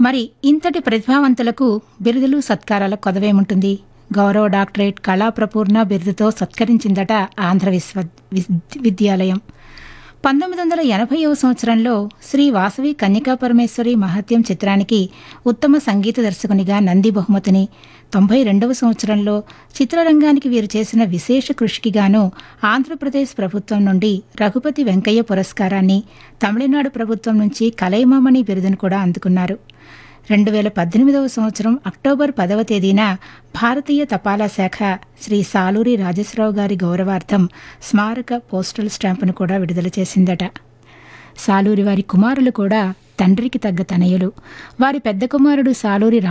మరి ఇంతటి ప్రతిభావంతులకు బిరుదులు సత్కారాల కొదవేముంటుంది గౌరవ డాక్టరేట్ కళా ప్రపూర్ణ బిరుదుతో సత్కరించిందట ఆంధ్ర విశ్వ విద్- విద్యాలయం పంతొమ్మిది వందల ఎనభైవ సంవత్సరంలో శ్రీ వాసవి కన్యకా పరమేశ్వరి మహత్యం చిత్రానికి ఉత్తమ సంగీత దర్శకునిగా నంది బహుమతిని తొంభై రెండవ సంవత్సరంలో చిత్రరంగానికి వీరు చేసిన విశేష కృషికి గాను ఆంధ్రప్రదేశ్ ప్రభుత్వం నుండి రఘుపతి వెంకయ్య పురస్కారాన్ని తమిళనాడు ప్రభుత్వం నుంచి కలైమామణి బిరుదును కూడా అందుకున్నారు రెండు వేల పద్దెనిమిదవ సంవత్సరం అక్టోబర్ పదవ తేదీన భారతీయ తపాలా శాఖ శ్రీ సాలూరి రాజేశ్వరరావు గారి గౌరవార్థం స్మారక పోస్టల్ స్టాంపును కూడా విడుదల చేసిందట సాలూరి వారి కుమారులు కూడా తండ్రికి తగ్గ తనయులు వారి పెద్ద కుమారుడు సాలూరి